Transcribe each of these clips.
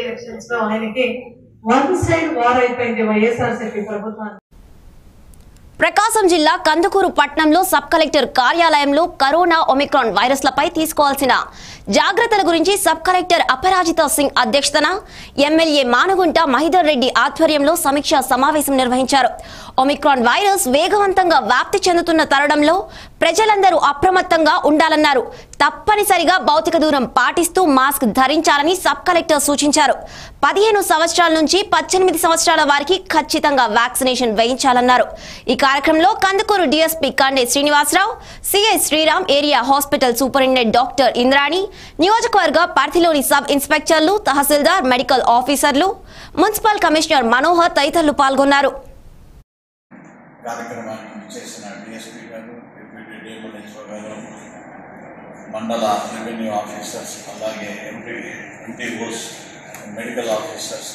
elections లో ఆయనకి one side war అయిపోయింది వైఎస్ఆర్సీపీ ప్రభుత్వానికి ప్రకాశం జిల్లా కందుకూరు పట్టణంలో సబ్ కలెక్టర్ కార్యాలయంలో కరోనా ఒమిక్రాన్ వైరస్లపై తీసుకోవాల్సిన జాగ్రత్తల గురించి సబ్ కలెక్టర్ అపరాజిత సింగ్ అధ్యక్షతన ఎమ్మెల్యే మానగుంట మహిదర్ రెడ్డి ఆధ్వర్యంలో సమీక్షా సమావేశం నిర్వహించారు ఒమిక్రాన్ వైరస్ వేగవంతంగా వ్యాప్తి చెందుతున్న తరుణంలో ప్రజలందరూ అప్రమత్తంగా ఉండాలన్నారు తప్పనిసరిగా భౌతిక దూరం పాటిస్తూ మాస్క్ ధరించాలని సబ్ కలెక్టర్ సూచించారు పదిహేను సంవత్సరాల నుంచి పద్దెనిమిది సంవత్సరాల వారికి ఖచ్చితంగా వ్యాక్సినేషన్ వేయించాలన్నారు ఈ కార్యక్రమంలో Kandukur DSP Kande Srinivasa Rao CI Sriram area hospital superintendent doctor Indrani నియోజకవర్గ పరిధిలోని సబ్ ఇన్స్పెక్టర్లు తహసీల్దార్ మెడికల్ ఆఫీసర్లు మున్సిపల్ కమిషనర్ మనోహర్ తదితరులు పాల్గొన్నారు కార్యక్రమానికి చేసిన డిఎస్పీ గారు డిప్యూటీ డిఎంఎల్హెచ్ఓ గారు మండల రెవెన్యూ ఆఫీసర్స్ అలాగే MP MTOs medical officers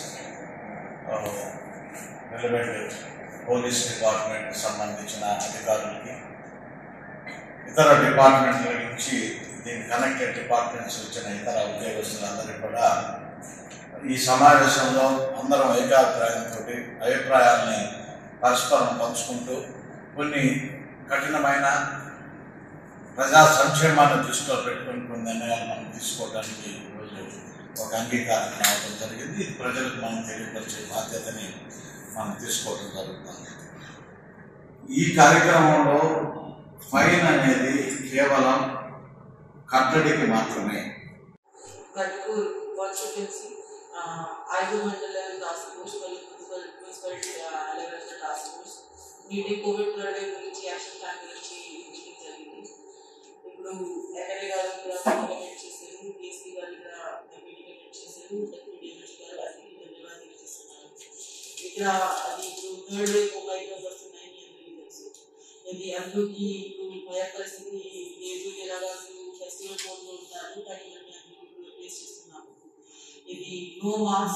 relevant police department సంబంధించిన అధికారులకి ఇతర డిపార్ట్మెంట్ల నుంచి దీని కనెక్టెడ్ డిపార్ట్మెంట్స్ వచ్చిన ఇతర ఉద్యోగస్తులందరికీ కూడా ఈ సమావేశంలో అందరం ఏకాభిప్రాయంతో అభిప్రాయాల్ని పరస్పరం పంచుకుంటూ కొన్ని కఠినమైన ప్రజా సంక్షేమాన్ని దృష్టిలో పెట్టుకుని కొన్ని నిర్ణయాలు మనం తీసుకోవడానికి ఈరోజు ఒక అంగీకారం రావడం జరిగింది ఇది ప్రజలకు మనం తెలియపరిచే బాధ్యతని మనం తీసుకోవడం జరుగుతుంది ఈ కార్యక్రమంలో ఫైన్ అనేది కేవలం కట్టడికి మాత్రమే కట్కూర్ కాన్స్టిట్యున్సీ ఐదు మండల టాస్క్ ఫోర్స్ మరియు municipal municipality level task force meeting covid ప్రళయం గురించి యాక్షన్ ప్లాన్ గురించి మీటింగ్ జరిగింది ఇప్పుడు ఎమ్మెల్యే గారు కూడా మీటింగ్ చేశారు డిఎస్పీ గారు కూడా మీటింగ్ చేశారు డిప్యూటీ డిఎంహెచ్ గారు అందరికీ ధన్యవాదాలు తెలియజేస్తున్నారు ఇక్కడ అది ఇప్పుడు థర్డ్ వేవ్ మొబైల్ వస్తున్నాయని అందరికీ తెలుసు ఇది అందరికీ ఇప్పుడు భయ పరిస్థితి లేదు ఎలాగా ఫెస్టివల్ మోడ్లో ఉంటారు కానీ ఇవన్నీ అన్ని ఇప్పుడు ఫేస్ చేస్తున్నాము ఇది నో మాస్క్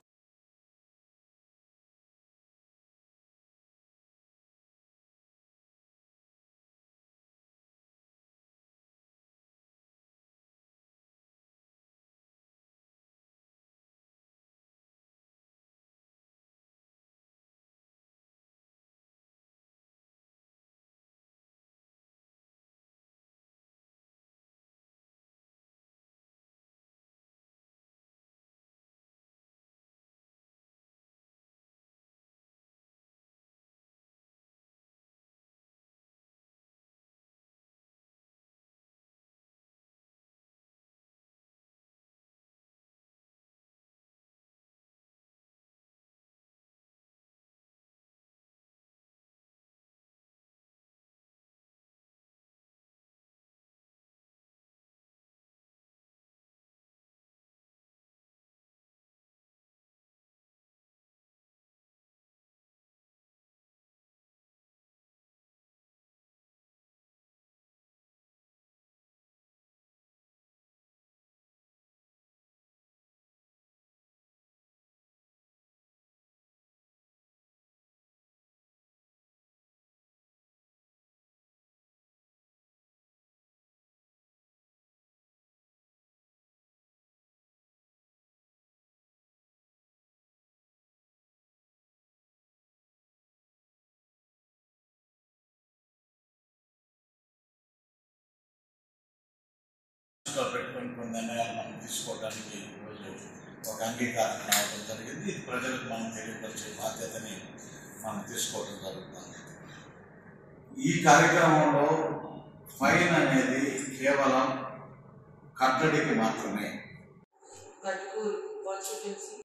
దృష్టిలో పెట్టుకుని కొన్ని నిర్ణయాలు మనం తీసుకోవడానికి ఈరోజు ఒక అంగీకారం రావడం జరిగింది ఇది ప్రజలకు మనం తెలియపరిచే బాధ్యతని మనం తీసుకోవడం జరుగుతుంది ఈ కార్యక్రమంలో ఫైన్ అనేది కేవలం కట్టడికి మాత్రమే కట్కూర్ కాన్స్టిట్యున్సీ